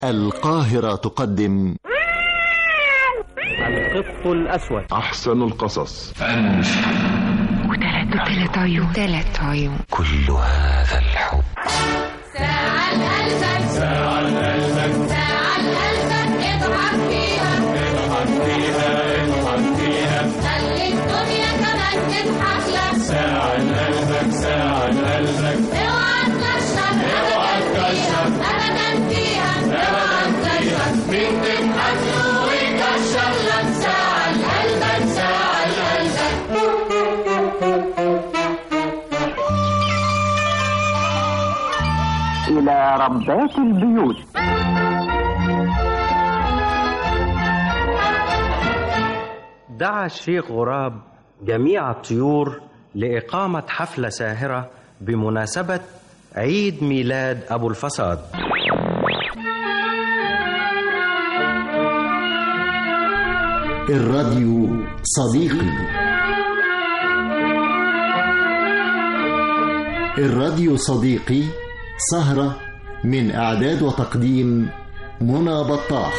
القاهرة تقدم القط الأسود أحسن القصص وثلاث عيون ثلاث عيون كل هذا الحب ساعة قلبك ساعة قلبك ساعة قلبك اضحك فيها اضحك فيها اضحك فيها خلي الدنيا كمان تضحك لك ساعة قلبك ساعة قلبك اوعى تكشف اوعى تكشف ابدا فيها اوعى تكشف مين تضحك له ويكشف لك ساعة قلبك ساعة قلبك إلى ربات البيوت دعا الشيخ غراب جميع الطيور لإقامة حفلة ساهرة بمناسبة عيد ميلاد أبو الفساد الراديو صديقي الراديو صديقي سهرة من إعداد وتقديم منى بطاح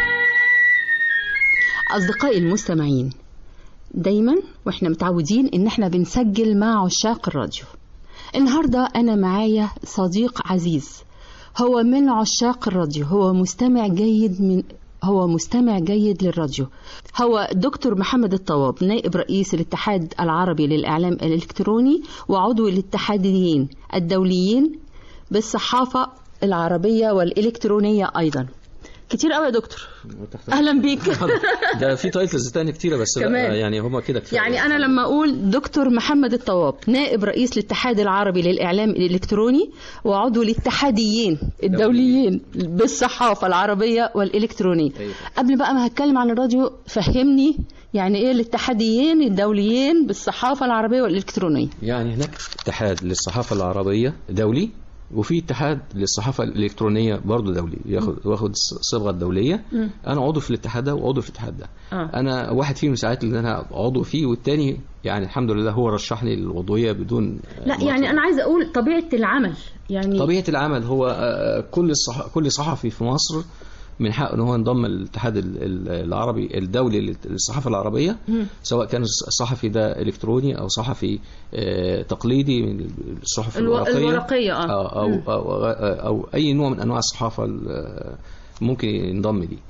أصدقائي المستمعين دايما واحنا متعودين ان احنا بنسجل مع عشاق الراديو النهاردة انا معايا صديق عزيز هو من عشاق الراديو هو مستمع جيد من هو مستمع جيد للراديو هو دكتور محمد الطواب نائب رئيس الاتحاد العربي للإعلام الإلكتروني وعضو الاتحاديين الدوليين بالصحافة العربية والإلكترونية أيضا كتير قوي يا دكتور أهلا بيك ده في تايتلز تاني كتيرة بس لا كمان. يعني هما كده كفاية يعني أنا لما أقول دكتور محمد الطواب نائب رئيس الاتحاد العربي للإعلام الإلكتروني وعضو الاتحاديين الدوليين بالصحافة العربية والإلكترونية أيوة. قبل بقى ما هتكلم عن الراديو فهمني يعني إيه الاتحاديين الدوليين بالصحافة العربية والإلكترونية يعني هناك اتحاد للصحافة العربية دولي وفي اتحاد للصحافة الإلكترونية برضو دولي ياخد واخد الصبغة الدولية أنا عضو في الاتحاد ده وعضو في الاتحاد ده آه. أنا واحد فيهم ساعات اللي أنا عضو فيه والتاني يعني الحمد لله هو رشحني للعضوية بدون لا يعني أنا عايزة أقول طبيعة العمل يعني طبيعة العمل هو آه، كل الصح... كل صحفي في مصر من حقه ان هو ينضم للاتحاد ال- ال- العربي الدولي للصحافه العربيه سواء كان الصحفي ده الكتروني او صحفي آه، تقليدي من الصحف الو- الورقيه الورقية، آه. أو, أو, أو, او اي نوع من انواع الصحافه ال- ممكن ينضم ليه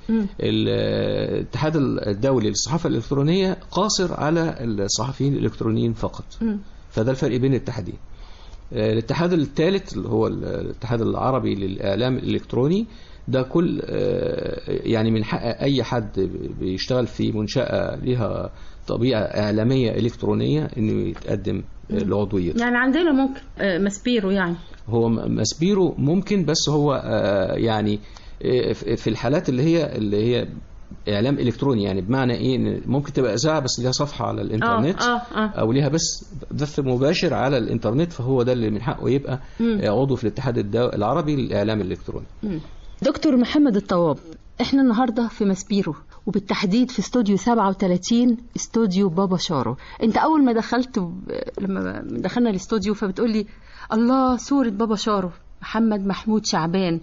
الاتحاد الدولي للصحافه الالكترونيه قاصر على الصحفيين الالكترونيين فقط فده الفرق بين الاتحادين آه، الاتحاد الثالث اللي هو ال- الاتحاد العربي للإعلام الإلكتروني ده كل آه، يعني من حق أي حد بيشتغل في منشأة لها طبيعة إعلامية إلكترونية إنه يتقدم آه، لعضويته يعني عندنا ممكن آه، مسبيرو يعني هو م- مسبيرو ممكن بس هو آه، يعني آه، في في الحالات اللي هي اللي هي اعلام الكتروني يعني بمعنى ايه إن ممكن تبقى اذاعه بس ليها صفحه على الانترنت آه، آه. او ليها بس بث مباشر على الانترنت فهو ده اللي من حقه يبقى آه، عضو في الاتحاد الدو- العربي للاعلام الالكتروني دكتور محمد الطواب احنا النهارده في مسبيرو وبالتحديد في استوديو 37 استوديو بابا شارو انت اول ما دخلت لما دخلنا الاستوديو فبتقول لي الله صورة بابا شارو محمد محمود شعبان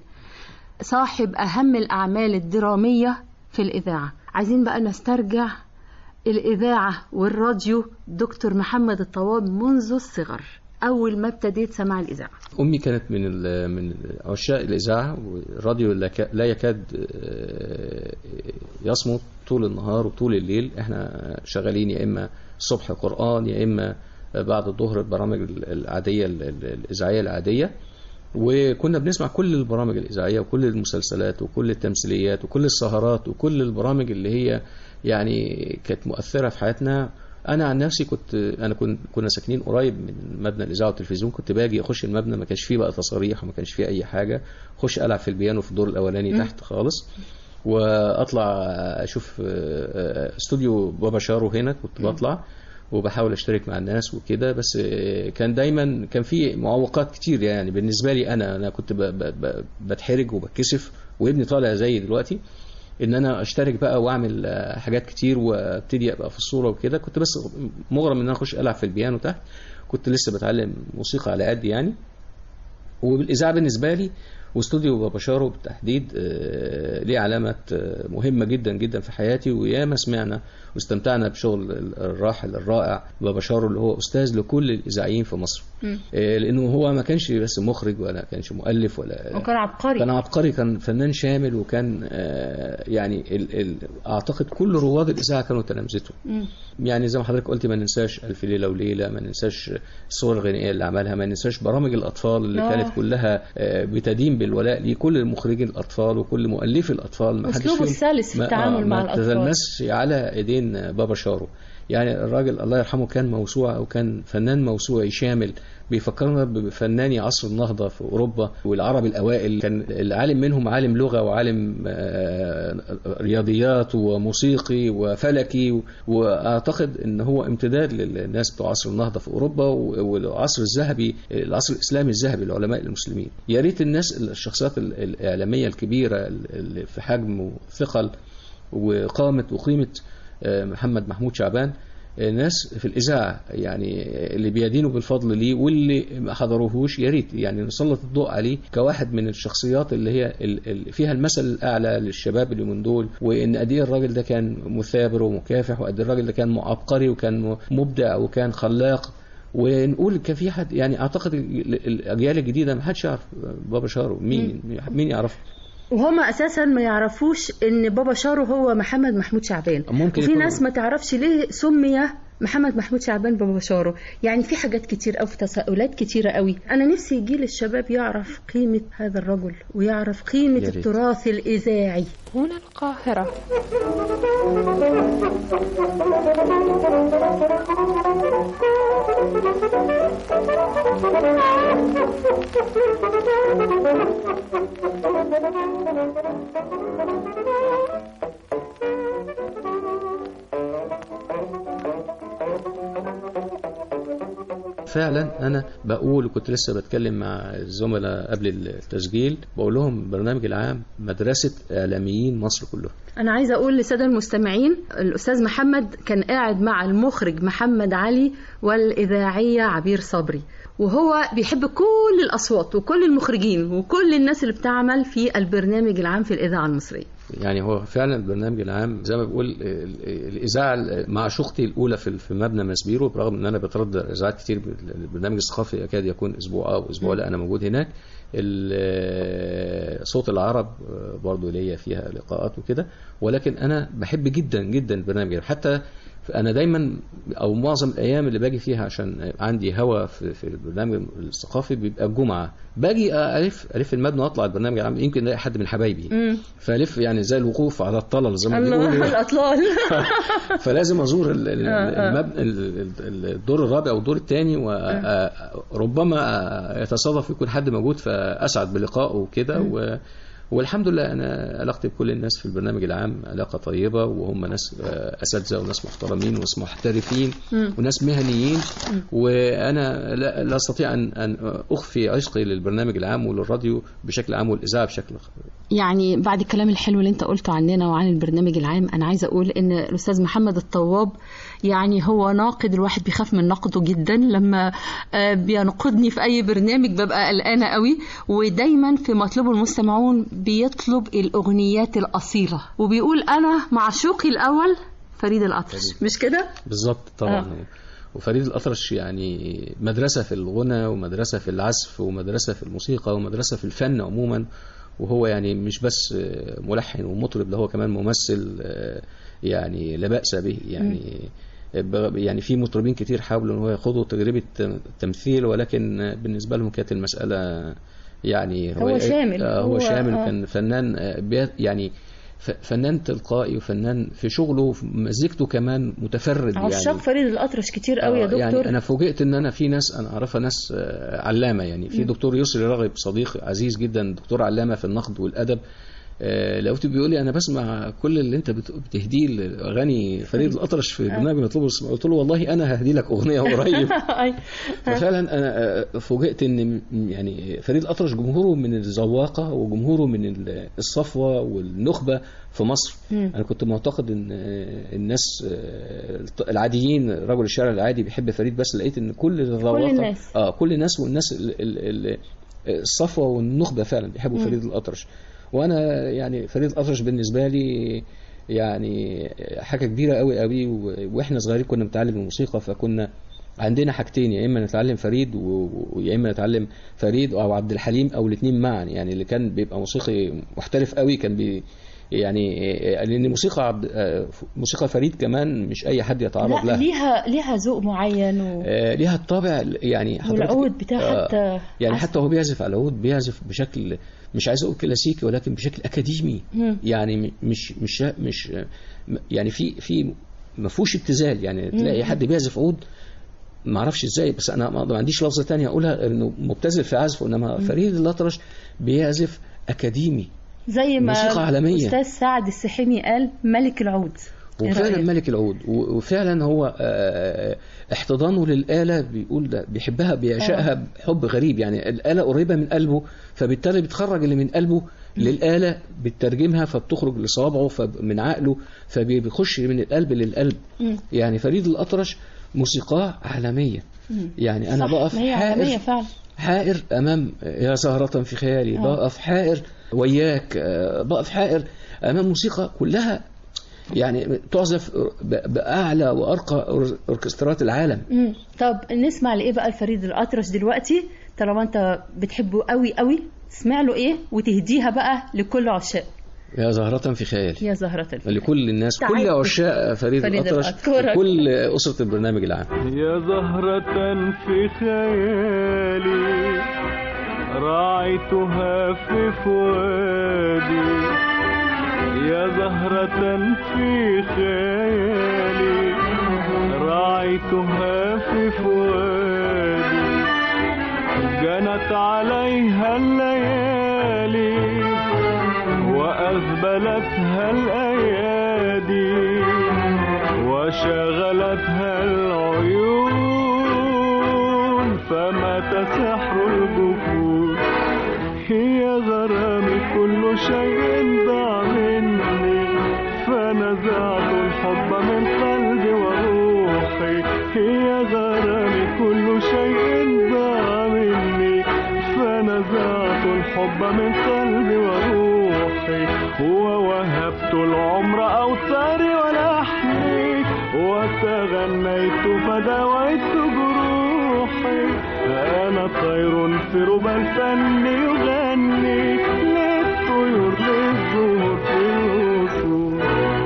صاحب اهم الاعمال الدرامية في الاذاعة عايزين بقى نسترجع الاذاعة والراديو دكتور محمد الطواب منذ الصغر اول ما ابتديت سماع الاذاعة امي كانت من ال- من عشاق الاذاعه والراديو لا كا- لا يكاد آه، يصمت طول النهار وطول الليل احنا شغالين يا اما الصبح قران يا اما بعد الظهر البرامج ال- العاديه ال- ال- الاذاعيه العاديه وكنا بنسمع كل البرامج الإذاعية وكل المسلسلات وكل التمثيليات وكل السهرات وكل البرامج اللي هي يعني كانت مؤثرة في حياتنا أنا عن نفسي كنت أنا كنت كنا ساكنين قريب من مبنى الإذاعة والتلفزيون كنت باجي أخش المبنى ما كانش فيه بقى تصاريح وما كانش فيه أي حاجة أخش ألعب في البيانو في الدور الأولاني تحت خالص واطلع اشوف آه، آه، استوديو بابا شارو هنا كنت بطلع وبحاول اشترك مع الناس وكده بس آه، كان دايما كان في معوقات كتير يعني بالنسبه لي انا انا كنت ب- ب- ب- بتحرج وبتكسف وابني طالع زي دلوقتي ان انا اشترك بقى واعمل آه، حاجات كتير وابتدي ابقى في الصوره وكده كنت بس مغرم ان انا اخش العب في البيانو تحت كنت لسه بتعلم موسيقى على قد يعني وبالاذاعه بالنسبه لي واستوديو بابا شارو بالتحديد آه، ليه علامة آه، مهمة جدا جدا في حياتي وياما سمعنا واستمتعنا بشغل الراحل الرائع بابا شارو اللي هو أستاذ لكل الإذاعيين في مصر آه، لأنه هو ما كانش بس مخرج ولا كانش مؤلف ولا وكان عبقري كان عبقري كان فنان شامل وكان آه، يعني ال ال اعتقد كل رواد الاذاعه كانوا تلامذته يعني زي ما حضرتك قلت ما ننساش الف ليله وليله ما ننساش الصور الغنائيه اللي عملها ما ننساش برامج الاطفال اللي آه. كانت كلها آه، بتدين بالولاء لكل مخرجين الاطفال وكل مؤلفي الاطفال ما حدش أسلوبه فيهم السلس في ما- التعامل آه، مع ما الأطفال. تلمسش على ايدين بابا شارو يعني الراجل الله يرحمه كان موسوعة وكان فنان موسوعي شامل بيفكرنا بفناني عصر النهضة في أوروبا والعرب الأوائل كان العالم منهم عالم لغة وعالم آه، رياضيات وموسيقي وفلكي وأعتقد أن هو امتداد للناس بتوع عصر النهضة في أوروبا والعصر الذهبي العصر الإسلامي الذهبي للعلماء المسلمين يا ريت الناس الشخصيات الإعلامية الكبيرة اللي في حجم وثقل وقامة وقيمة آه، محمد محمود شعبان آه، ناس في الإذاعة يعني اللي بيدينوا بالفضل ليه واللي ما حضروهوش يا ريت يعني نسلط الضوء عليه كواحد من الشخصيات اللي هي ال- ال- فيها المثل الأعلى للشباب اللي من دول وإن قد إيه الراجل ده كان مثابر ومكافح وقد إيه الراجل ده كان عبقري وكان مبدع وكان خلاق ونقول كان في حد يعني اعتقد ال- الاجيال الجديده ما حدش يعرف بابا شارو مين مين يعرفه وهم اساسا ما يعرفوش ان بابا شارو هو محمد محمود شعبان ممكن وفي يكون- ناس ما تعرفش ليه سمي محمد محمود شعبان بابا شارو يعني في حاجات كتير قوي في تساؤلات كتيره قوي انا نفسي جيل الشباب يعرف قيمه هذا الرجل ويعرف قيمه يا ريت. التراث الاذاعي هنا القاهرة فعلا انا بقول وكنت لسه بتكلم مع الزملاء قبل التسجيل بقول لهم البرنامج العام مدرسه اعلاميين مصر كلهم انا عايزه اقول للساده المستمعين الاستاذ محمد كان قاعد مع المخرج محمد علي والاذاعيه عبير صبري وهو بيحب كل الاصوات وكل المخرجين وكل الناس اللي بتعمل في البرنامج العام في الاذاعه المصريه يعني هو فعلا البرنامج العام زي ما بقول ال- ال- الاذاعه مع شقتي الاولى في في مبنى مسبيرو برغم ان انا بتردد اذاعات كتير البرنامج الثقافي يكاد يكون اسبوع او اسبوع لا انا موجود هناك ال- صوت العرب برضو ليا فيها لقاءات وكده ولكن انا بحب جدا جدا البرنامج ده. حتى انا دايما او معظم الايام اللي باجي فيها عشان عندي هوا في, في البرنامج الثقافي بيبقى الجمعه باجي الف الف المبنى واطلع البرنامج العام يمكن الاقي حد من حبايبي فالف يعني زي الوقوف على الطلل زي ما الله بيقولوا الاطلال فلازم ازور ال- ال- آه، آه. المبنى ال- ال- الدور الرابع او الدور الثاني وربما يتصادف يكون حد موجود فاسعد بلقائه وكده و والحمد لله انا علاقتي بكل الناس في البرنامج العام علاقه طيبه وهم ناس آه، اساتذه وناس محترمين وناس محترفين وناس مهنيين وانا لا, لا استطيع ان ان اخفي عشقي للبرنامج العام وللراديو بشكل عام والاذاعه بشكل يعني بعد الكلام الحلو اللي انت قلته عننا وعن البرنامج العام انا عايزه اقول ان الاستاذ محمد الطواب يعني هو ناقد الواحد بيخاف من نقده جدا لما آه، بينقدني في اي برنامج ببقى قلقانه قوي ودايما في مطلبه المستمعون بيطلب الاغنيات الاصيله وبيقول انا معشوقي الاول فريد الاطرش مش كده بالظبط طبعا آه. وفريد الأطرش يعني مدرسة في الغنى ومدرسة في العزف ومدرسة في الموسيقى ومدرسة في الفن عموما وهو يعني مش بس آه، ملحن ومطرب ده هو كمان ممثل آه، يعني لا بأس به يعني ب- يعني في مطربين كتير حاولوا ان هو يخوضوا تجربة تمثيل ولكن بالنسبة لهم كانت المسألة يعني هو شامل. آه، هو هو- شامل آه. وكان فنان آه، بي- يعني ف- فنان تلقائي وفنان في شغله في مزيكته كمان متفرد عشاق يعني فريد الاطرش كتير قوي يا آه، دكتور يعني انا فوجئت ان انا في ناس انا اعرفها ناس آه، علامه يعني في دكتور يسري راغب صديق عزيز جدا دكتور علامه في النقد والادب آه، لقيته بيقول لي انا بسمع كل اللي انت بت- بتهديه لاغاني فريد الاطرش في برنامج مطلوب السماء قلت له والله انا ههدي لك اغنيه قريب ففعلا انا آه، فوجئت ان م- يعني فريد الاطرش جمهوره من الذواقه وجمهوره من ال- الصفوه والنخبه في مصر انا كنت معتقد ان آه، الناس آه، العاديين رجل الشارع العادي بيحب فريد بس لقيت ان كل الذواقه الناس. اه كل الناس والناس ال- ال- ال- الصفوه والنخبه فعلا بيحبوا فريد الاطرش وانا يعني فريد الاطرش بالنسبه لي يعني حاجه كبيره قوي قوي و- واحنا صغيرين كنا بنتعلم الموسيقى فكنا عندنا حاجتين يا اما نتعلم فريد و- ويا اما نتعلم فريد او عبد الحليم او الاثنين معا يعني اللي كان بيبقى موسيقي محترف قوي كان بي يعني لان موسيقى عبد آه، موسيقى فريد كمان مش اي حد يتعرض لا لها ليها ليها ذوق معين و... آه، ليها الطابع يعني حضرتك- والعود بتاع آه، حتى يعني عزف. حتى هو بيعزف على العود بيعزف بشكل مش عايز اقول كلاسيكي ولكن بشكل اكاديمي مم. يعني م- مش مش مش يعني في في ما فيهوش ابتذال يعني تلاقي حد بيعزف عود ما اعرفش ازاي بس انا ما ما عنديش لفظه تانية اقولها غير انه مبتذل في عزفه انما فريد الاطرش بيعزف اكاديمي زي ما موسيقى عالمية. استاذ سعد السحيمي قال ملك العود إيه وفعلا رأيك؟ ملك العود و- وفعلا هو آه، احتضانه للآلة بيقول ده بيحبها بيعشقها بحب غريب يعني الآلة قريبة من قلبه فبالتالي بتخرج اللي من قلبه للآلة بتترجمها فبتخرج لصوابعه فب- من عقله فبيخش من القلب للقلب مم. يعني فريد الأطرش موسيقاه عالمية يعني أنا صح، بقف ما هي عالمية حائر فعلا حائر امام يا زهرة في خيالي آه. بقف حائر وياك آه، بقف حائر امام موسيقى كلها يعني تعزف ب- باعلى وارقى أور- اوركسترات العالم مم. طب نسمع لايه بقى الفريد الاطرش دلوقتي طالما انت بتحبه قوي قوي تسمع له ايه وتهديها بقى لكل عشاق يا زهرة في خيالي يا زهرة الفن لكل الناس تعال. كل عشاق فريد فريد الأطرش الأطرش. كل أسرة البرنامج العام يا زهرة في خيالي راعيتها في فؤادي يا زهرة في خيالي راعيتها في فؤادي جنت عليها الليالي وأذبلتها الأيادي وشغلتها العيون فمات سحر الجفون هي غرامي كل شيء ضاع مني فنزعت الحب من قلبي وروحي هي غرامي كل شيء ضاع مني فنزعت الحب من قلبي وروحي ووهبت العمر أوتاري ولحمي وتغنيت فدويت جروحي أنا طير في ربى الفن يغني للطيور للزهور في الوصول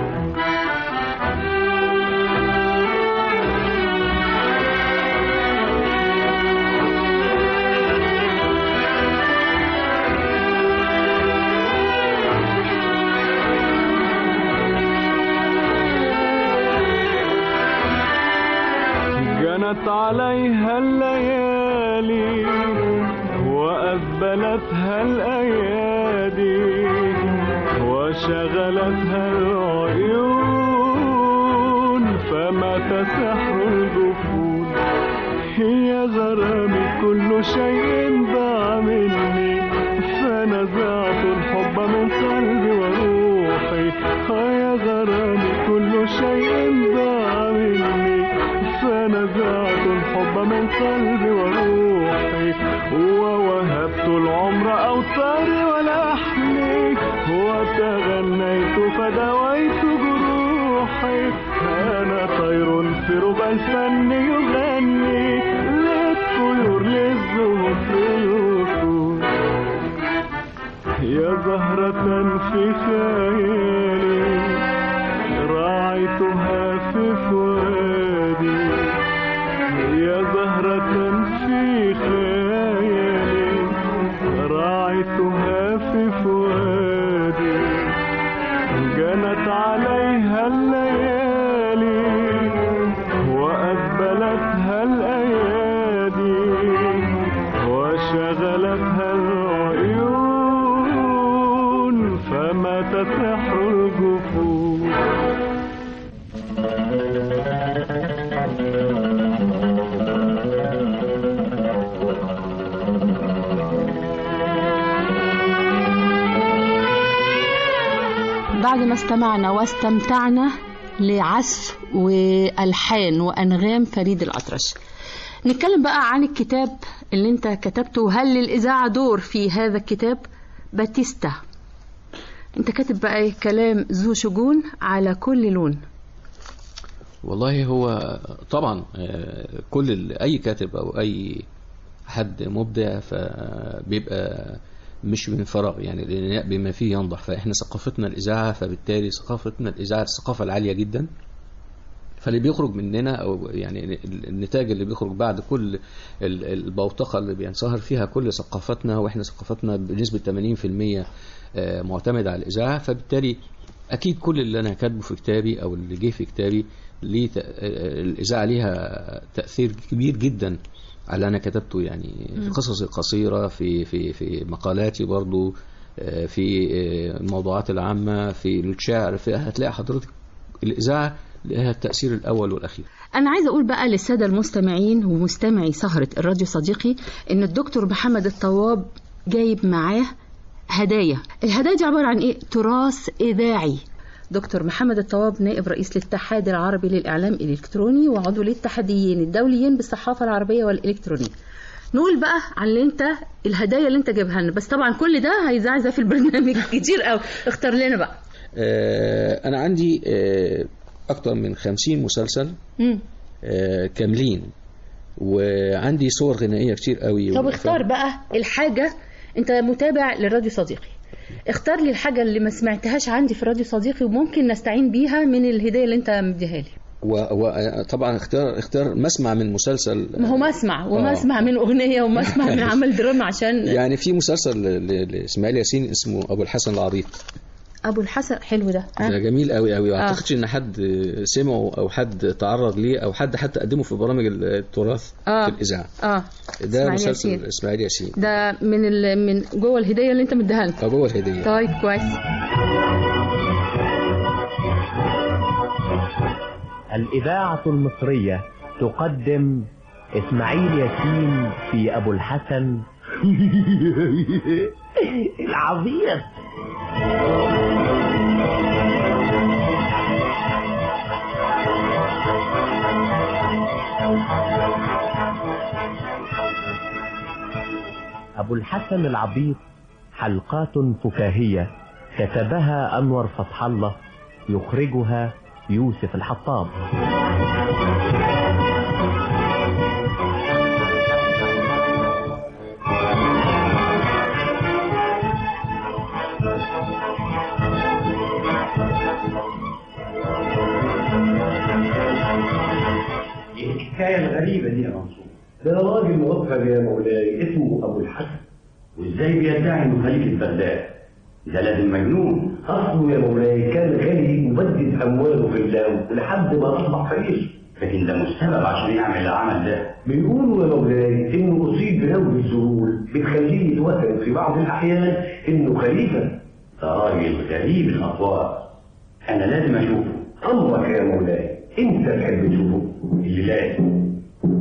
جنت عليها الليالي وأذبلتها الأيادي وشغلتها العيون فمات سحر الجفون هي غرامي كل شيء ضاع مني فنزعت الحب من قلبي وروحي يا غرامي كل شيء ضاع مني فنزعت الحب من قلبي وروحي ووهبت العمر أوتاري ولحمي وتغنيت فدويت جروحي أنا طير في ربى الفن يغني للطيور للزهور في الوصول يا زهرة في خيالي راعيتها في فؤادي يا زهرة في خيالي راعيتها في فؤادي جنت عليها الليالي وأذبلتها الأيادي وشغلتها العيون فمات سحر الجفون بعد ما استمعنا واستمتعنا لعزف والحان وانغام فريد الاطرش نتكلم بقى عن الكتاب اللي انت كتبته هل للإذاعة دور في هذا الكتاب باتيستا انت كاتب بقى ايه كلام ذو شجون على كل لون والله هو طبعا آه، كل ال- اي كاتب او اي حد مبدع فبيبقى مش من فراغ يعني لأن بما فيه ينضح فاحنا ثقافتنا الاذاعه فبالتالي ثقافتنا الاذاعه الثقافه العاليه جدا فاللي بيخرج مننا او يعني النتاج اللي بيخرج بعد كل ال- البوتقه اللي بينصهر فيها كل ثقافتنا واحنا ثقافتنا بنسبه 80% آه، معتمده على الاذاعه فبالتالي اكيد كل اللي انا كاتبه في كتابي او اللي جه في كتابي ليه ت- آه، الاذاعه ليها تاثير كبير جدا على اللي انا كتبته يعني في قصصي القصيره في في في مقالاتي برضو آه، في آه، الموضوعات العامه في الشعر في هتلاقي حضرتك الاذاعه لها التاثير الاول والاخير انا عايزه اقول بقى للساده المستمعين ومستمعي سهره الراديو صديقي ان الدكتور محمد الطواب جايب معاه هدايا الهدايا دي عباره عن ايه تراث اذاعي دكتور محمد الطواب نائب رئيس الاتحاد العربي للاعلام الالكتروني وعضو الاتحاديين الدوليين بالصحافه العربيه والالكترونيه نقول بقى عن اللي انت الهدايا اللي انت جايبها لنا بس طبعا كل ده هيزعزع في البرنامج كتير قوي اختار لنا بقى آه، انا عندي آه، اكتر من خمسين مسلسل مم. آه، كاملين وعندي صور غنائيه كتير قوي طب اختار بقى الحاجة انت متابع للراديو صديقي اختار لي الحاجة اللي ما سمعتهاش عندي في راديو صديقي وممكن نستعين بيها من الهدية اللي انت مديها لي وطبعا اختار اختار مسمع من مسلسل ما هو ما اسمع وما آه. اسمع من اغنية وما اسمع من عمل درامي عشان يعني في مسلسل ل- ل- لاسماعيل ياسين اسمه ابو الحسن العريض ابو الحسن حلو ده ده ها؟ جميل قوي قوي واعتقدش ان حد سمعه او حد تعرض ليه او حد حتى قدمه في برامج التراث آه. في الاذاعه اه ده إسماعيل مسلسل ياسين. اسماعيل ياسين ده من ال... من جوه الهدية اللي انت مديها لنا آه، جوه الهديه طيب كويس الإذاعة المصرية تقدم إسماعيل ياسين في أبو الحسن العظيم أبو الحسن العبيط حلقات فكاهية كتبها أنور فتح الله يخرجها يوسف الحطاب ايه الحكايه الغريبه دي يا منصور؟ ده راجل موفق يا مولاي اسمه ابو الحسن وازاي بيدعي انه خليفه بغداد؟ ده لازم مجنون اصله يا مولاي كان غني مبدد امواله في الله لحد ما اصبح فقير لكن ده مش سبب عشان يعمل العمل ده بيقولوا يا مولاي انه اصيب بنوم الذهول بتخليه يتوهم في بعض الاحيان انه خليفه ده راجل غريب الاطوار انا لازم اشوفه امرك يا مولاي انت تحب تشوفه اللي لازم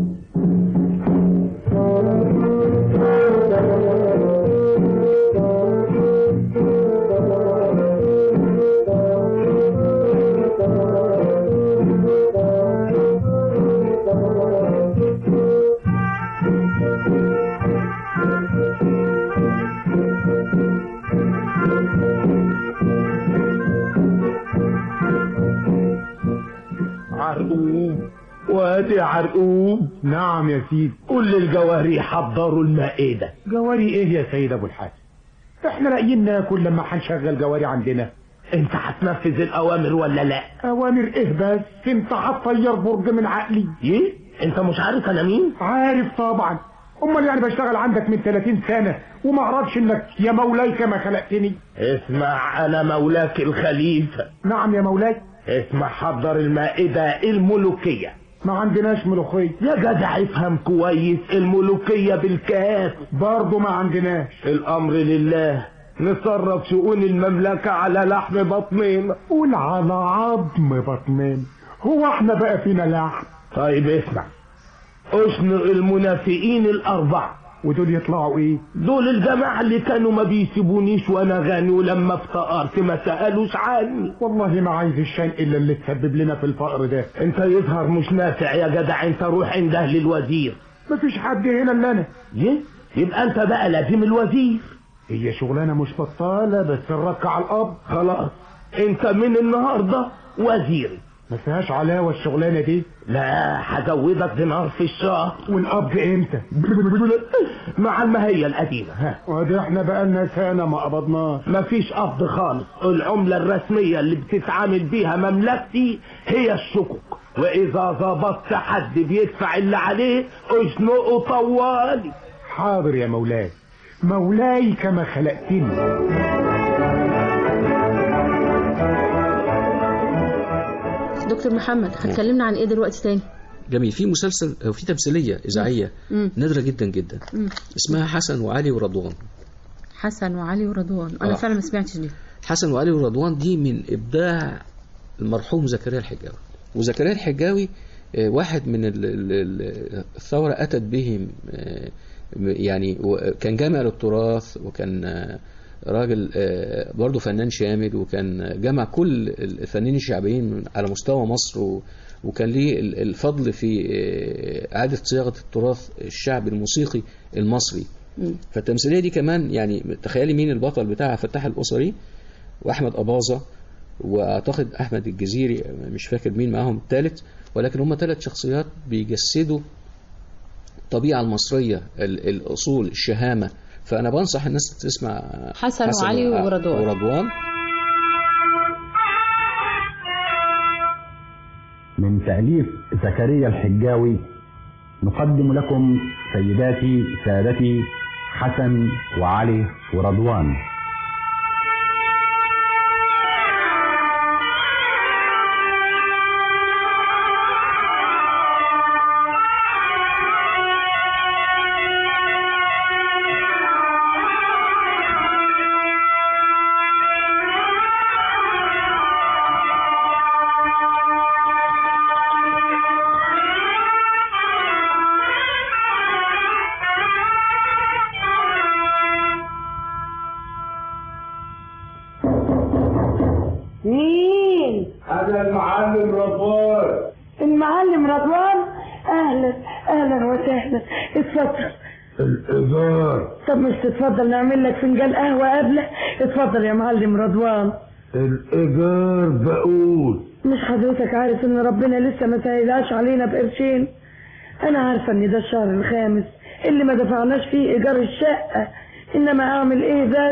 عرقوب وادي عرقوب نعم يا سيدي كل الجواري يحضروا المائدة جواري ايه يا سيد ابو الحسن احنا لاقيين ناكل لما هنشغل جواري عندنا انت هتنفذ الاوامر ولا لا اوامر ايه بس انت هتطير برج من عقلي ايه انت مش عارف انا مين عارف طبعا امال يعني بشتغل عندك من 30 سنه وما اعرفش انك يا مولاي كما خلقتني اسمع انا مولاك الخليفة نعم يا مولاي اسمع حضر المائدة الملوكية ما عندناش ملوخيه يا جدع افهم كويس الملوكية بالكاف برضه ما عندناش الامر لله نصرف شؤون المملكة على لحم بطننا قول على عظم بطنين هو احنا بقى فينا لحم طيب اسمع اشنق المنافقين الاربعة ودول يطلعوا ايه دول الجماعة اللي كانوا ما بيسيبونيش وانا غني ولما افتقرت ما سألوش عني والله ما عايز الشيء الا اللي تسبب لنا في الفقر ده انت يظهر مش نافع يا جدع انت روح عند اهل الوزير مفيش حد هنا الا انا ليه يبقى انت بقى لازم الوزير هي شغلانه مش بطاله بس نركع على الاب خلاص انت من النهارده وزيري ما فيهاش علاوه الشغلانه دي لا هزودك دينار في الشهر والقبض امتى مع المهية القديمة ها وادي احنا بقالنا سنه ما قبضناش مفيش قبض خالص العملة الرسمية اللي بتتعامل بيها مملكتي هي الشكوك وإذا ظبطت حد بيدفع اللي عليه اشنقه طوالي حاضر يا مولاي مولاي كما خلقتني دكتور محمد هتكلمنا عن ايه دلوقتي تاني جميل في مسلسل أو في تمثيلية إذاعية مم. نادرة جدا جدا مم. اسمها حسن وعلي ورضوان حسن وعلي ورضوان انا آه. فعلا ما سمعتش دي حسن وعلي ورضوان دي من إبداع المرحوم زكريا الحجاوي وزكريا الحجاوي آه، واحد من ال- ال- ال- الثورة أتت بهم آه، يعني و- كان جامع للتراث وكان آه، راجل آه، برضه فنان شامل وكان جمع كل الفنانين الشعبيين من- على مستوى مصر و- وكان ليه ال- الفضل في آه، إعادة صياغة التراث الشعبي الموسيقي المصري مم. فالتمثيليه دي كمان يعني تخيلي مين البطل بتاعها فتح الاسري واحمد اباظه واعتقد احمد الجزيري مش فاكر مين معاهم الثالث ولكن هم ثلاث شخصيات بيجسدوا الطبيعه المصريه ال- الاصول الشهامه فانا بنصح الناس تسمع حسن وعلي وع- ورضوان. ورضوان من تأليف زكريا الحجاوي نقدم لكم سيداتي سادتي حسن وعلي ورضوان مين؟ أنا المعلم رضوان المعلم رضوان اهلا اهلا وسهلا اتفضل الإيجار طب مش تتفضل نعمل لك فنجان قهوه قبله اتفضل يا معلم رضوان الإيجار بقول مش حضرتك عارف ان ربنا لسه ما سهلاش علينا بقرشين انا عارفه ان ده الشهر الخامس اللي ما دفعناش فيه ايجار الشقه انما اعمل ايه بس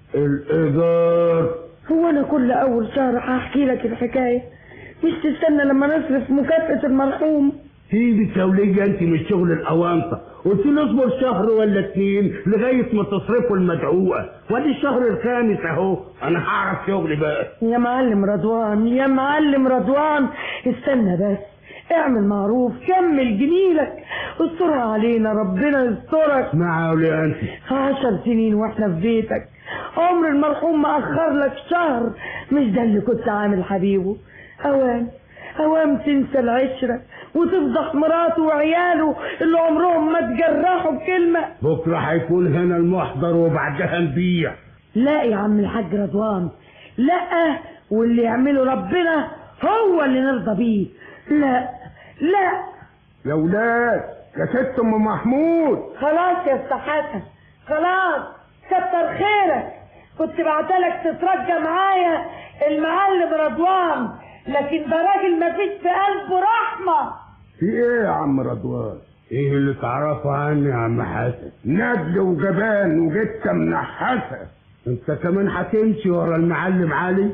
الإيجار هو انا كل اول شهر هحكي لك الحكايه مش تستنى لما نصرف مكافاه المرحوم سيبك يا ولية انت من شغل الاوانطه قلت لي اصبر شهر ولا اتنين لغايه ما تصرفوا المدعوقه وادي الشهر الخامس اهو انا هعرف شغلي بقى يا معلم رضوان يا معلم رضوان استنى بس اعمل معروف كمل جميلك استرها علينا ربنا يسترك مع ولي انت عشر سنين واحنا في بيتك عمر المرحوم ما اخر لك شهر مش ده اللي كنت عامل حبيبه اوام اوام تنسى العشره وتفضح مراته وعياله اللي عمرهم ما تجرحوا بكلمه بكره هيكون هنا المحضر وبعدها نبيع لا يا عم الحاج رضوان لا واللي يعمله ربنا هو اللي نرضى بيه لا لا يا ولاد يا ست ام محمود خلاص يا استاذ حسن خلاص كتر خيرك كنت بعتلك تترجى معايا المعلم رضوان لكن ده راجل ما فيش في قلبه رحمه في ايه يا عم رضوان ايه اللي تعرفه عني يا عم حسن ندل وجبان وجثه منحسه انت كمان هتمشي ورا المعلم علي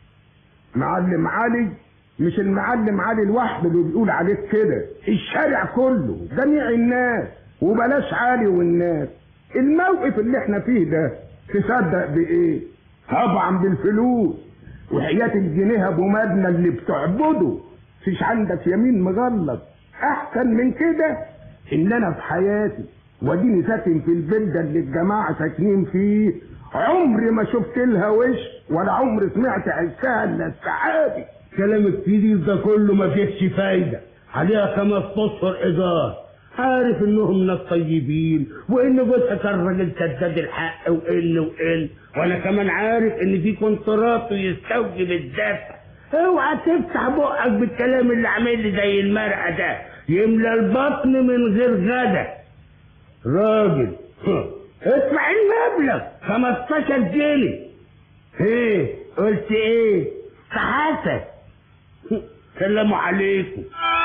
معلم علي مش المعلم علي لوحده اللي بيقول عليك كده الشارع كله جميع الناس وبلاش علي والناس الموقف اللي احنا فيه ده تصدق بايه طبعا بالفلوس وحياة الجنيه ابو مدنى اللي بتعبده فيش عندك يمين مغلط احسن من كده ان انا في حياتي واديني ساكن في البيت ده اللي الجماعه ساكنين فيه عمري ما شفت لها وش ولا عمري سمعت عزها الا السعاده كلامك الجديد ده كله ما فيهش فايده عليها خمس اشهر ايجار عارف انهم ناس طيبين وان جوزها كان راجل سداد الحق وان وان وانا كمان عارف ان في كونترات يستوجب الدفع اوعى تفتح بقك بالكلام اللي عامل لي زي المرقه ده يملى البطن من غير غدا راجل ادفع المبلغ 15 جنيه ايه قلت ايه سعادة سلام عليكم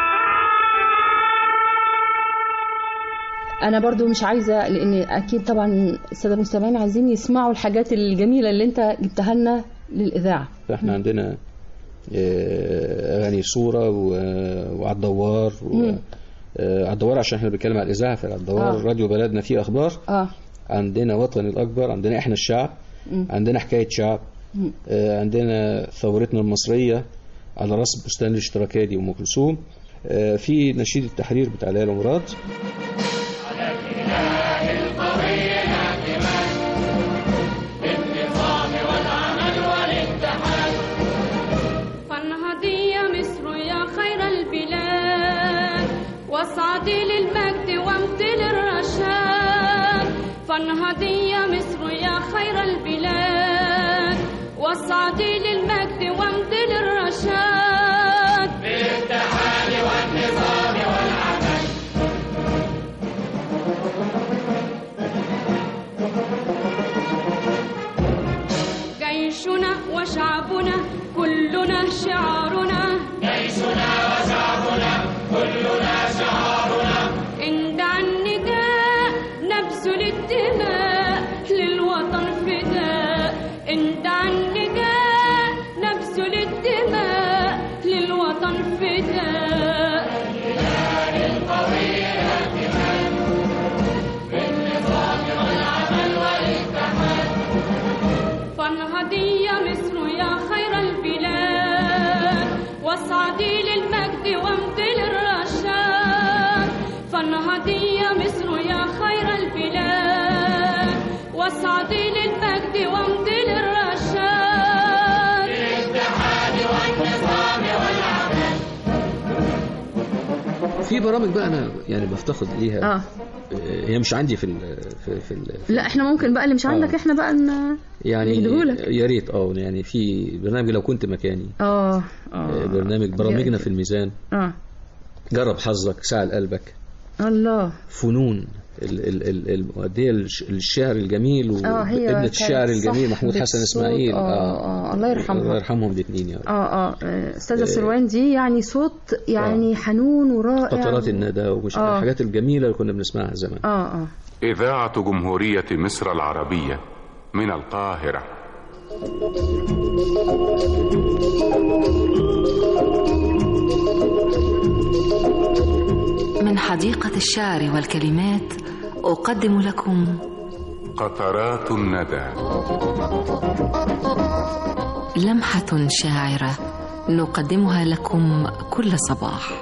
انا برضو مش عايزه لان اكيد طبعا الساده المستمعين عايزين يسمعوا الحاجات الجميله اللي انت جبتها لنا للاذاعه فاحنا عندنا آه، اغاني صوره و- وعلى الدوار و- مم. آه، على الدوار عشان احنا بنتكلم على الاذاعه فعلى الدوار آه. راديو بلدنا فيه اخبار اه عندنا وطن الاكبر عندنا احنا الشعب مم. عندنا حكايه شعب مم. آه، عندنا ثورتنا المصريه على راس بستان الاشتراكيه دي ام كلثوم آه، في نشيد التحرير بتاع ليلى مراد فانهضي يا مصر يا خير البلاد واصعدي للمجد وامضي للرشاد فانهضي يا مصر يا خير البلاد واصعدي للمجد وامضي للرشاد بالاتحاد والنظام والعدل جيشنا وشعبنا كلنا شعارنا جيشنا وشعبنا كلنا شعارنا عند النداء نبذل الدماء للوطن فداء عند النداء نبذل الدماء للوطن فداء القوية بالنظام والعمل والاتحاد فانهضي يا مصر يا خير البلاد واصعدي للمجد وامضي للرشاد فانهضي يا مصر يا خير البلاد واصعدي للمجد وامضي للرشاد بالاتحاد والنظام والعمل في برامج بقى انا يعني بفتقد ليها اه آه، هي مش عندي في ال في, في ال لا احنا ممكن بقى اللي مش عندك آه. احنا بقى ن... يعني نديهولك. يا ريت اه يعني في برنامج لو كنت مكاني اه آه، اه برنامج برامجنا في الميزان اه جرب حظك ساعة قلبك الله فنون ال- ال- ال- المؤدية الش- الشعر الجميل اه هي وابنة كانت الشاعر الجميل صاحبة محمود حسن صوت. اسماعيل اه اه الله يرحمها الله يرحمهم الاثنين يا رب اه اه آه، استاذه آه. سروان دي يعني صوت يعني حنون ورائع قطرات الندى ومش آه. الحاجات الجميلة اللي كنا بنسمعها زمان اه اه إذاعة جمهورية مصر العربية من القاهرة من حديقة الشعر والكلمات أقدم لكم قطرات الندى لمحة شاعرة نقدمها لكم كل صباح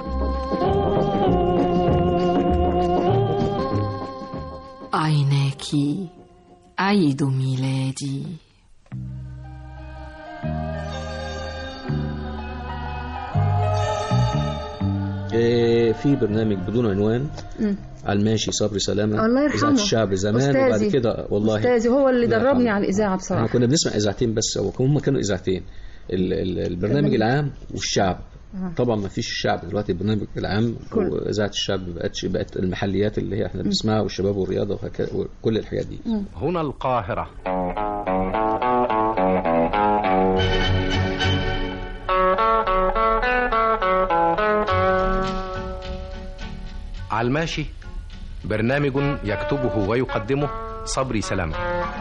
عيناك عيد ميلادي آه، في برنامج بدون عنوان مم. على الماشي صبري سلامة الله يرحمه إذاعة الشعب زمان وبعد أستاذي. كده والله استاذي هو اللي الله دربني يرحمه. على الاذاعه احنا بصراحه كنا بنسمع اذاعتين بس او هم كانوا اذاعتين ال- ال- البرنامج برنامج- العام والشعب آه. طبعا ما فيش الشعب دلوقتي البرنامج العام كل- واذاعه الشعب بقتش بقت المحليات اللي هي احنا بنسمعها والشباب والرياضه وهكذا وكل الحاجات دي هنا القاهرة على الماشي برنامج يكتبه ويقدمه صبري سلامة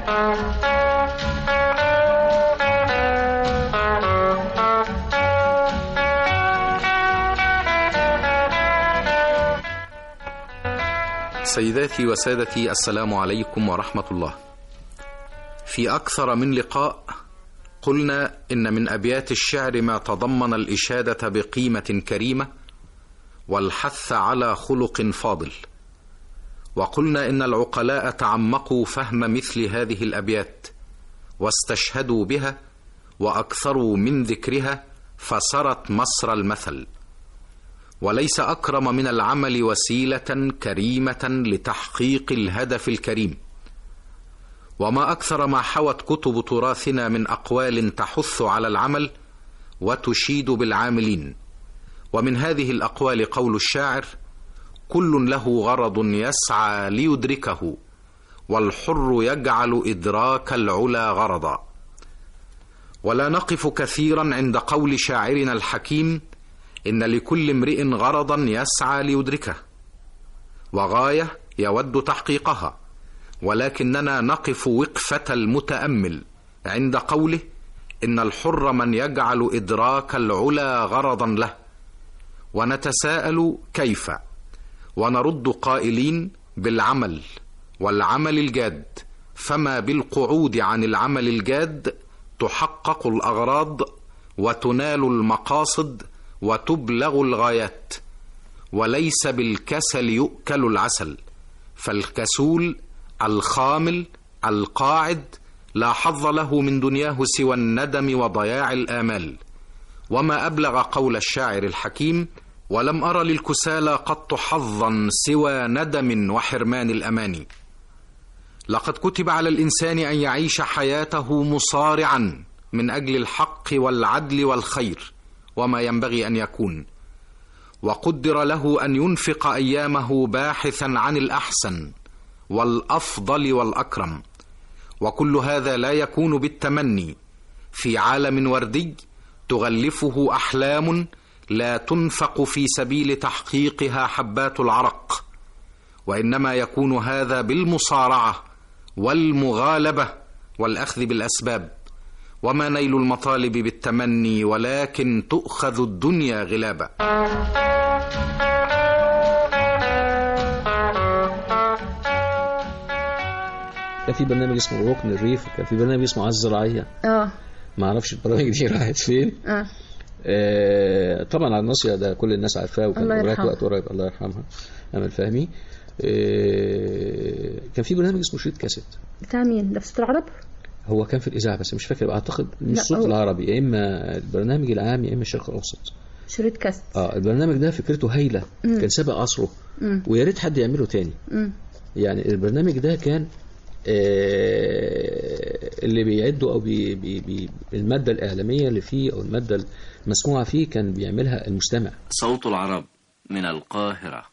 سيداتي وسادتي السلام عليكم ورحمة الله. في أكثر من لقاء قلنا إن من أبيات الشعر ما تضمن الإشادة بقيمة كريمة والحث على خلق فاضل. وقلنا إن العقلاء تعمقوا فهم مثل هذه الأبيات واستشهدوا بها وأكثروا من ذكرها فسرت مصر المثل. وليس اكرم من العمل وسيله كريمه لتحقيق الهدف الكريم وما اكثر ما حوت كتب تراثنا من اقوال تحث على العمل وتشيد بالعاملين ومن هذه الاقوال قول الشاعر كل له غرض يسعى ليدركه والحر يجعل ادراك العلا غرضا ولا نقف كثيرا عند قول شاعرنا الحكيم ان لكل امرئ غرضا يسعى ليدركه وغايه يود تحقيقها ولكننا نقف وقفه المتامل عند قوله ان الحر من يجعل ادراك العلا غرضا له ونتساءل كيف ونرد قائلين بالعمل والعمل الجاد فما بالقعود عن العمل الجاد تحقق الاغراض وتنال المقاصد وتبلغ الغايات وليس بالكسل يؤكل العسل فالكسول الخامل القاعد لا حظ له من دنياه سوى الندم وضياع الامال وما ابلغ قول الشاعر الحكيم ولم ار للكسالى قط حظا سوى ندم وحرمان الاماني لقد كتب على الانسان ان يعيش حياته مصارعا من اجل الحق والعدل والخير وما ينبغي ان يكون وقدر له ان ينفق ايامه باحثا عن الاحسن والافضل والاكرم وكل هذا لا يكون بالتمني في عالم وردي تغلفه احلام لا تنفق في سبيل تحقيقها حبات العرق وانما يكون هذا بالمصارعه والمغالبه والاخذ بالاسباب وما نيل المطالب بالتمني ولكن تؤخذ الدنيا غلابا كان في برنامج اسمه ركن الريف كان في برنامج اسمه عز الزراعيه اه ما اعرفش البرامج دي راحت فين اه آه طبعا على الناصيه ده كل الناس عارفاه وكان الله وراك يرحمها. وقت قريب الله يرحمها امل فهمي آه كان في برنامج اسمه شريط كاسيت بتاع مين ده في ست العرب هو كان في الاذاعه بس مش فاكر اعتقد مش لا، صوت هو- العربي يا اما البرنامج العام يا اما الشرق الاوسط شريط كاست اه البرنامج ده فكرته هايله مم. كان سابق عصره مم. ويا ريت حد يعمله تاني مم. يعني البرنامج ده كان آه، اللي بيعده او بي بي بي الماده الاعلاميه اللي فيه او الماده المسموعه فيه كان بيعملها المستمع صوت العرب من القاهرة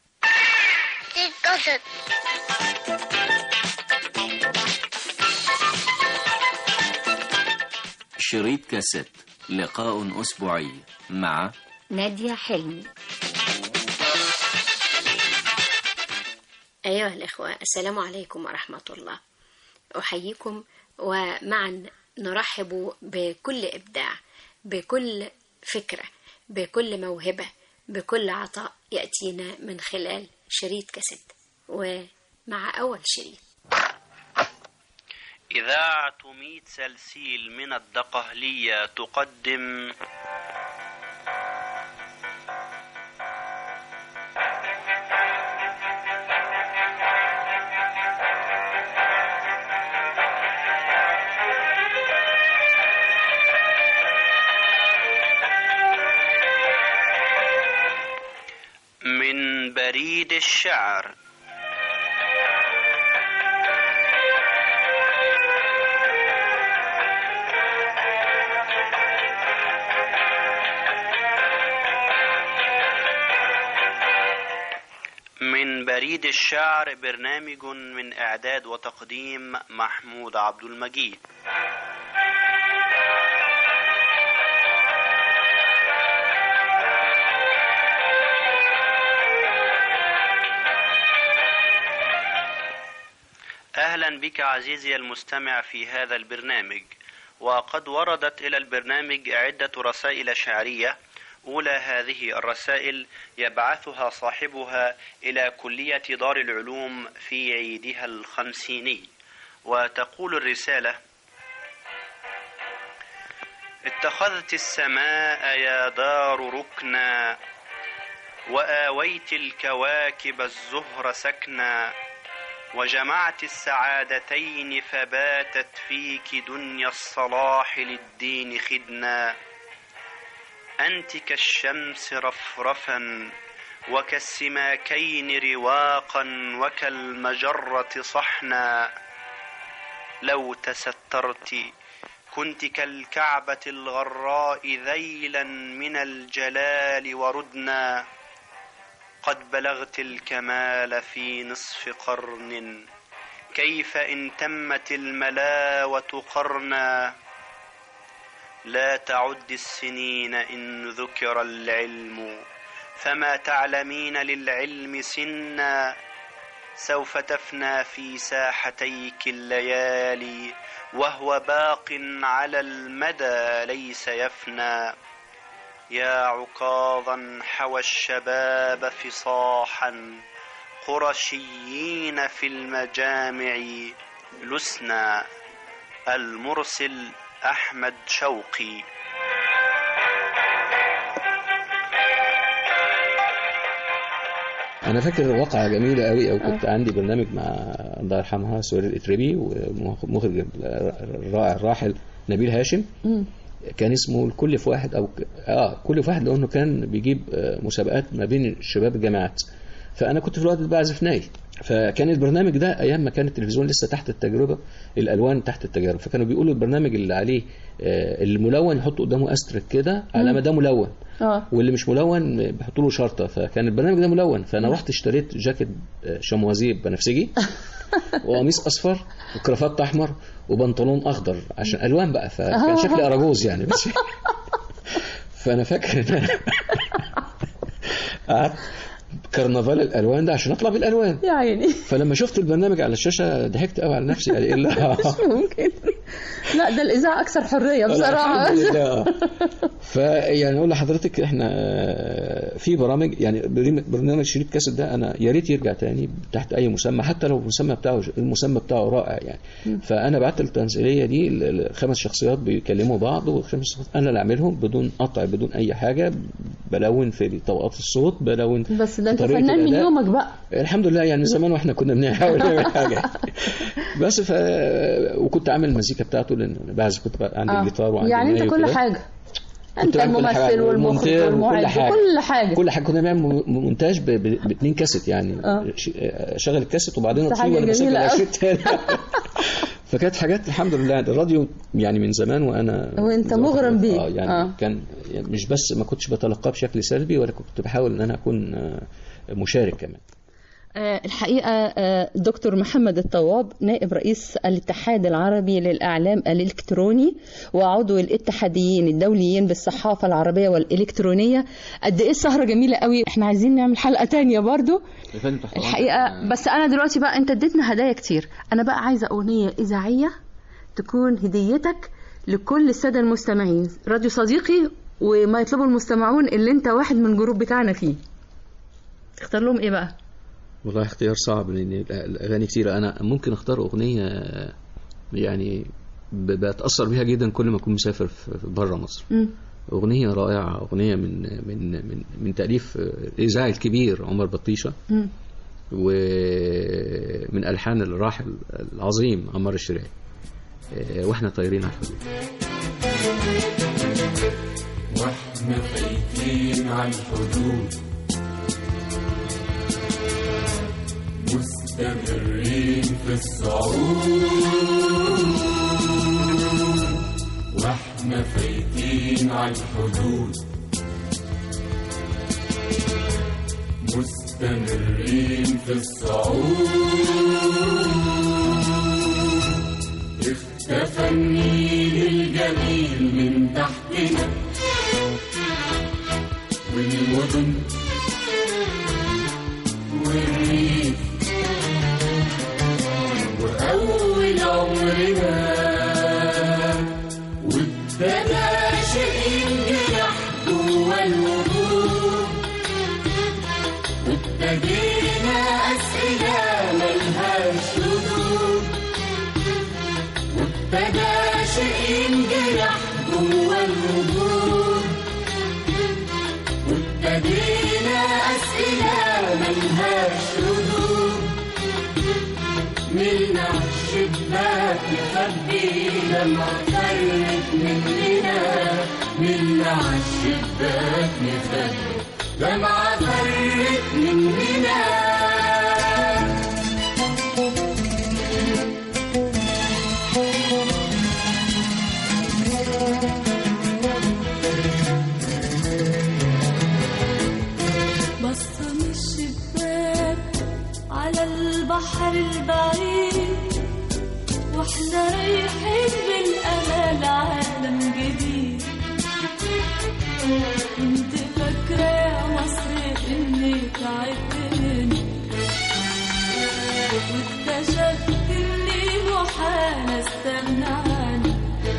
شريط كاسيت لقاء أسبوعي مع نادية حلمي أيها الإخوة السلام عليكم ورحمة الله أحييكم ومعا نرحب بكل إبداع بكل فكرة بكل موهبة بكل عطاء يأتينا من خلال شريط كاسيت ومع أول شريط إذاعة ميت سلسيل من الدقهلية تقدم من بريد الشعر من بريد الشعر برنامج من إعداد وتقديم محمود عبد المجيد أهلا بك عزيزي المستمع في هذا البرنامج وقد وردت إلى البرنامج عدة رسائل شعرية أولى هذه الرسائل يبعثها صاحبها إلى كلية دار العلوم في عيدها الخمسيني وتقول الرسالة اتخذت السماء يا دار ركنا وآويت الكواكب الزهر سكنا وجمعت السعادتين فباتت فيك دنيا الصلاح للدين خدنا أنت كالشمس رفرفا وكالسماكين رواقا وكالمجرة صحنا لو تسترت كنت كالكعبة الغراء ذيلا من الجلال وردنا قد بلغت الكمال في نصف قرن كيف إن تمت الملاوة قرنا لا تعد السنين إن ذكر العلم فما تعلمين للعلم سنا سوف تفنى في ساحتيك الليالي وهو باق على المدى ليس يفنى يا عكاظا حوى الشباب فصاحا قرشيين في المجامع لسنا المرسل أحمد شوقي انا فاكر واقعه جميله قوي او كنت عندي برنامج مع الله يرحمها سهير الاتربي ومخرج الرائع الراحل نبيل هاشم كان اسمه الكل في واحد او ك- اه كل في واحد لانه كان بيجيب آه، مسابقات ما بين شباب الجامعات فانا كنت في الوقت ده بعزف ناي فكان البرنامج ده ايام ما كان التلفزيون لسه تحت التجربه الالوان تحت التجارب فكانوا بيقولوا البرنامج اللي عليه آه، الملون يحطوا قدامه استرك كده على ما ده ملون اه واللي مش ملون بيحطوا له شرطه فكان البرنامج ده ملون فانا رحت اشتريت جاكيت آه، شموازيه بنفسجي وقميص اصفر وكرافات احمر وبنطلون اخضر عشان الوان بقى فكان شكلي اراجوز يعني بس فانا فاكر ان انا قعدت كرنفال الالوان ده عشان اطلع بالالوان يا عيني فلما شفت البرنامج على الشاشه ضحكت قوي على نفسي قال ايه لا مش ممكن لا ده الاذاعه اكثر حريه بصراحه الحمد لله فيعني اقول لحضرتك احنا آه، في برامج يعني بريم- برنامج شريط كاسيت ده انا يا ريت يرجع تاني تحت اي مسمى حتى لو المسمى بتاعه المسمى بتاعه رائع يعني فانا بعت التمثيليه دي ل- ل- خمس شخصيات بيكلموا بعض وخمس شخصيات انا اللي اعملهم بدون قطع بدون اي حاجه بلون في طبقات الصوت بلون بس ده انت طريقة فنان من الأداء. يومك بقى الحمد لله يعني من زمان واحنا كنا بنحاول نعمل حاجه بس ف وكنت عامل المزيكا بتاعته لان أنا بعزف كنت بقى عندي آه. الجيتار وعندي يعني انت الناي كل وكده. حاجه كنت انت بعمل كل الممثل حاجة، والمخرج والمونتير والمعد وكل حاجة. وكل حاجه كل حاجه كنا بنعمل م- مونتاج ب- ب- باتنين كاسيت يعني آه. ش- شغل الكاسيت وبعدين ده اطفيه حاجة وانا بسجل جميلة على أوي. شريط تاني فكانت حاجات الحمد لله الراديو يعني من زمان وانا وانت زي ما مغرم قلت، بيه. اه يعني آه. آه. كان يعني مش بس ما كنتش بتلقاه بشكل سلبي ولا كنت بحاول ان انا اكون آه، مشارك كمان آه، الحقيقة آه، دكتور محمد الطواب نائب رئيس الاتحاد العربي للإعلام الإلكتروني وعضو الاتحاديين الدوليين بالصحافة العربية والإلكترونية قد إيه السهرة جميلة قوي إحنا عايزين نعمل حلقة تانية برضو الحقيقة بس أنا دلوقتي بقى أنت اديتنا هدايا كتير أنا بقى عايزة أغنية إذاعية تكون هديتك لكل السادة المستمعين راديو صديقي وما يطلبه المستمعون اللي أنت واحد من الجروب بتاعنا فيه تختار لهم إيه بقى؟ والله اختيار صعب لان الاغاني كتيره انا ممكن اختار اغنيه يعني ب- بتاثر بيها جدا كل ما اكون مسافر في بره مصر مم. اغنيه رائعه اغنيه من من من من تاليف الاذاعي الكبير عمر بطيشه مم. ومن الحان الراحل العظيم عمار الشريعي آه، واحنا طايرين على الحدود واحنا فايتين على الحدود مستمرين في الصعود واحنا فايتين على الحدود مستمرين في الصعود اختفى النيل الجميل من تحتنا والمدن والريف وأول عمرنا وابتدى شيء ينجرح جوا الوجود وابتدينا أسئلة ملهاش ردود وابتدى شيء ينجرح جوا الوجود وابتدينا أسئلة ملهاش ردود ملنا عالشباك نخبي لما فرت مننا ملنا عالشباك نخبي لما فرت مننا بصة من كنت فاكرة يا مصر إني تعبت منك واكتشفت إني محال أستغنى عنك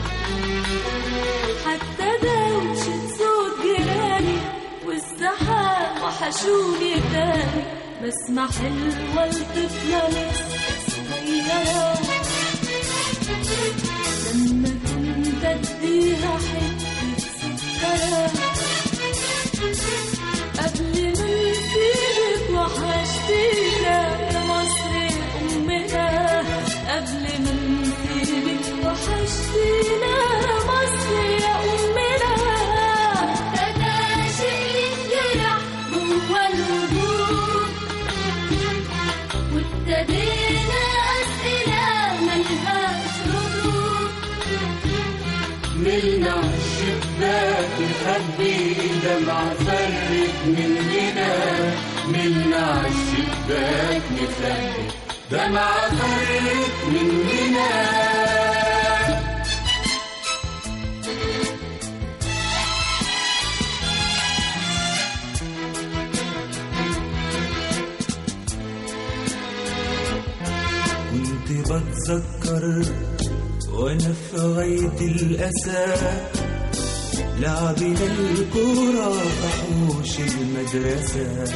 حتى دوشة صوت جيراني والزحام وحشوني تاني بسمع حلوة الطفلة لسه صغيرة لما كنت اديها حتة سكرة قبل ما نسيبك وحشتينا يا مصر أمنا قبل ما نسيبك وحشتينا يا مصر يا أمنا ابتدى شيء ينجرح جوا الوجود وابتدينا أسئلة ملهاش ردود ملنا الشباك نخبي دمعة فرت مننا ملنا الشباك نخبي دمعة فرت مننا كنت بتذكر وانا في غاية الأسى لعبنا الكورة في حوش المدرسة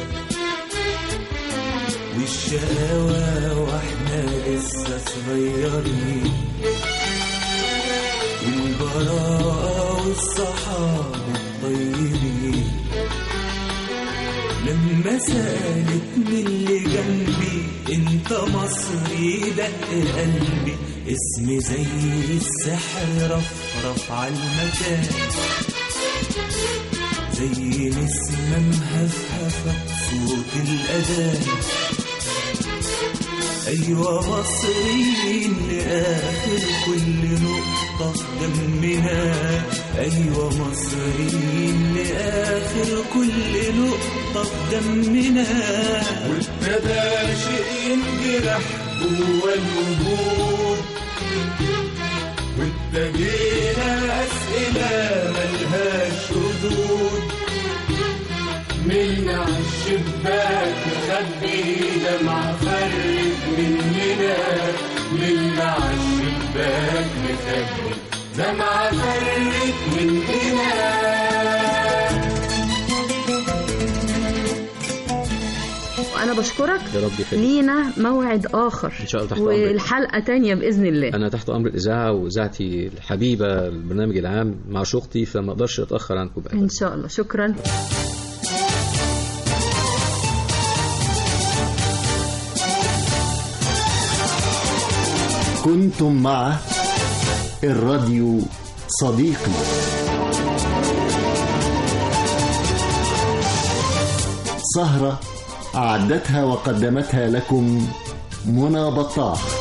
والشقاوة واحنا لسه صغيرين والبراءة والصحاب الطيبين لما سألتني اللي جنبي انت مصري دق قلبي اسمي زي السحر رفرف على المكان زي نسمة مهفهفة صوت الأذان أيوة مصريين لآخر كل نقطة في دمنا أيوة مصريين لآخر كل نقطة في دمنا وابتدى شيء ينجرح جوا الوجود وابتدينا أسئلة ملهاش ردود ملنا الشباك نخبي دمعة فرت مننا ملنا الشباك نخبي دمعة فرت مننا وأنا بشكرك يا رب يخليك لينا موعد آخر إن شاء الله تحت أمرك والحلقة تانية بإذن الله أنا تحت أمر الإذاعة وإذاعتي الحبيبة البرنامج العام مع شقتي فما أقدرش أتأخر عنكم بقى إن شاء الله شكرا كنتم مع الراديو صديقي سهرة أعدتها وقدمتها لكم منى بطاح